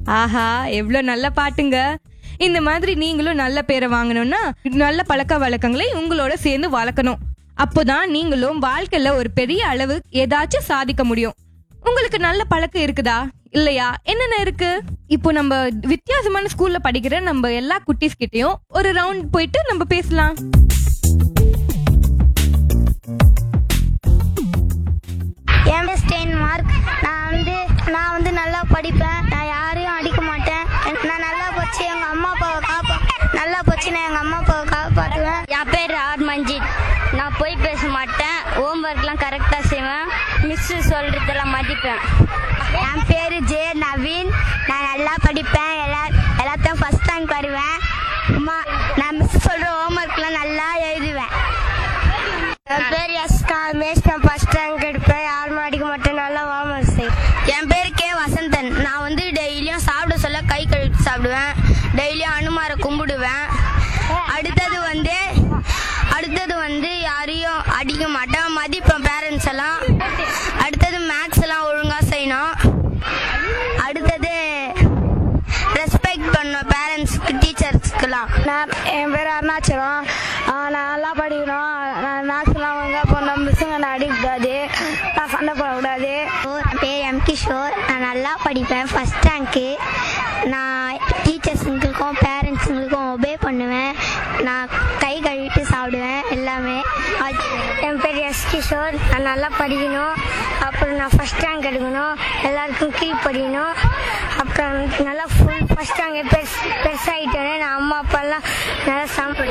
ஆஹா எவ்வளோ நல்ல பாட்டுங்க இந்த மாதிரி நீங்களும் நல்ல பேரை வாங்கணும்னா நல்ல பழக்க வழக்கங்களை உங்களோட சேர்ந்து வளர்க்கணும் அப்போதான் நீங்களும் வாழ்க்கையில ஒரு பெரிய அளவு ஏதாச்சும் சாதிக்க முடியும் உங்களுக்கு நல்ல பழக்கம் இருக்குதா இல்லையா என்னென்ன இருக்கு இப்போ நம்ம வித்தியாசமான ஸ்கூல்ல படிக்கிற நம்ம எல்லா குட்டீஸ் கிட்டயும் ஒரு ரவுண்ட் போயிட்டு நம்ம பேசலாம் என் பேர் ஸ்டெயின் மார்க் நான் வந்து நான் வந்து நல்லா படிப்பேன் நான் யாரையும் அடிக்க மாட்டேன் நான் நல்லா படிச்சு எங்கள் அம்மா அப்பாவை காப்பா நல்லா படிச்சு நான் எங்கள் அம்மா அப்பாவை காப்பாற்றுவேன் என் பேர் ஆர் மஞ்சித் நான் போய் பேச மாட்டேன் ஹோம்ஒர்க்லாம் கரெக்டாக செய்வேன் மிஸ்ஸு சொல்கிறதெல்லாம் மதிப்பேன் என் பேர் ஜே நவீன் நான் நல்லா படிப்பேன் எல்லா எல்லாத்தையும் ஃபர்ஸ்ட் ரேங்க் வருவேன் அம்மா நான் மிஸ் சொல்கிற ஹோம்ஒர்க்லாம் நல்லா எழுதுவேன் என் பேர் எஸ் காமேஷ் நான் ஃபர்ஸ்ட் ரேங்க் எடுப்பேன் யாரும் அடிக்க மாட்டேன் நல்லா ஹோம்ஒர்க் செய்வேன் என் பேர் கே வசந்தன் நான் வந்து டெய்லியும் சாப்பிட சொல்ல கை கழுவிட்டு சாப்பிடுவேன் டெய்லியும் அனுமாரை கும்பிடுவேன் அடுத்தது வந்து அடுத்தது வந்து யாரையும் அடிக்க மாட்டேன் மதிப்பேன் பேரண்ட்ஸ் எல்லாம் அடுத்தது மேக்ஸ் எல்லாம் ஒழுங்கா செய்யணும் அடுத்தது ரெஸ்பெக்ட் பண்ணும் பேரண்ட்ஸ்க்கு டீச்சர்ஸ்க்குலாம் நான் என் பேர் அருணாச்சலம் நான் நல்லா படிக்கணும் நான் மேக்ஸ்லாம் ஒழுங்காக பண்ணணும் மிஸ்ஸுங்க நான் அடிக்கக்கூடாது நான் சண்டை போடக்கூடாது என் பேர் எம் கிஷோர் நான் நல்லா படிப்பேன் ஃபஸ்ட் ரேங்க்கு நான் டீச்சர்ஸுங்களுக்கும் பேரண்ட்ஸுங்களுக்கும் ஒபே பண்ணுவேன் நான் கை கழுவிட்டு சாப்பிடுவேன் எல்லாமே என் பேர் எஸ் கிஷோர் நான் நல்லா படிக்கணும் அப்புறம் நான் ஃபஸ்ட் ரேங்க் எடுக்கணும் எல்லாருக்கும் கீழ் படிக்கணும் அப்புறம் நல்லா ஃபுல் ஃபஸ்ட் ரேங்க் பெருசு பெருசாகிட்டோன்னே நான் அம்மா அப்பாலாம் நல்லா சம்